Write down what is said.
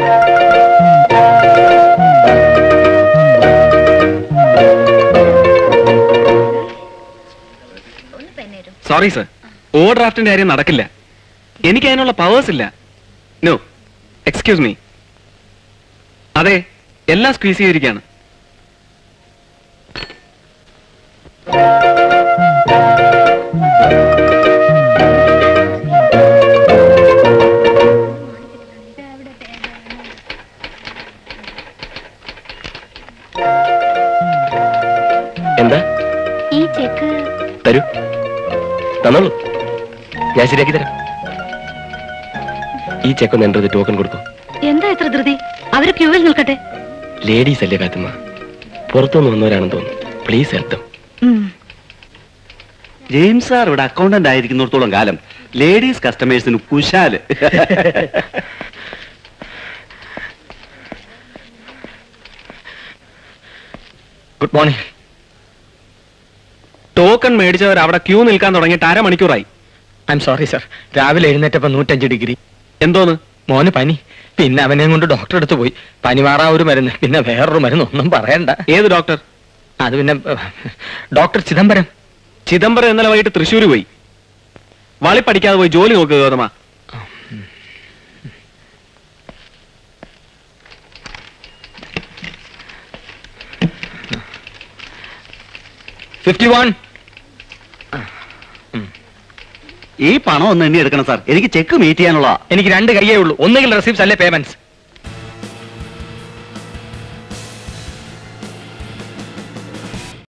sorry sir over ഡ്രാഫ്റ്റിന്റെ കാര്യം നടക്കില്ല എനിക്ക് അതിനുള്ള പവേഴ്സ് ഇല്ല നോ എക്സ്ക്യൂസ് മീ അതെ എല്ലാം സ്ക്വീസ് ചെയ്തിരിക്കുകയാണ് എന്താ ഈ ചെക്ക് തരൂ തന്നോളൂ ഞാൻ ശരിയാക്കി തരാം ഈ ചെക്ക് ഒന്ന് എൻ്റെ ടോക്കൺ കൊടുത്തു എന്താ ഇത്ര ധൃതി അവര് ക്യൂവിൽ നിൽക്കട്ടെ ലേഡീസ് അല്ലേ കാത്തുമ്മ പുറത്തുനിന്ന് വന്നവരാണെന്ന് തോന്നുന്നു പ്ലീസ് ഹെൽത്ത് ജെയിംസ് സാർ ഇവിടെ അക്കൗണ്ടന്റ് ആയിരിക്കുന്നിടത്തോളം കാലം ലേഡീസ് കസ്റ്റമേഴ്സിന് കുശാല് ഗുഡ് മോർണിംഗ് ടോക്കൺ മേടിച്ചവർ അവിടെ ക്യൂ നിൽക്കാൻ തുടങ്ങിയിട്ട് അരമണിക്കൂറായി ഐ എം സോറി സർ രാവിലെ എഴുന്നേറ്റപ്പോ നൂറ്റഞ്ച് ഡിഗ്രി എന്തോന്ന് മോന് പനി പിന്നെ അവനെ കൊണ്ട് ഡോക്ടറെ അടുത്ത് പോയി പനി മാറാ ഒരു മരുന്ന് പിന്നെ വേറൊരു മരുന്ന് ഒന്നും പറയണ്ട ഏത് ഡോക്ടർ അത് പിന്നെ ഡോക്ടർ ചിദംബരം ചിദംബരം ഇന്നലെ വൈകിട്ട് തൃശ്ശൂർ പോയി വളി പഠിക്കാതെ പോയി ജോലി നോക്കുക ഗൗതമ ഫിഫ്റ്റി വൺ ഈ പണം ഒന്ന് എണ്ണി എടുക്കണം സാർ എനിക്ക് ചെക്ക് മീറ്റ് ചെയ്യാനുള്ള എനിക്ക് രണ്ട് കൈയേ ഉള്ളൂ ഒന്നുകിൽ റെസിപ്റ്റ്സ് അല്ലെ പേയ്മെന്റ്സ്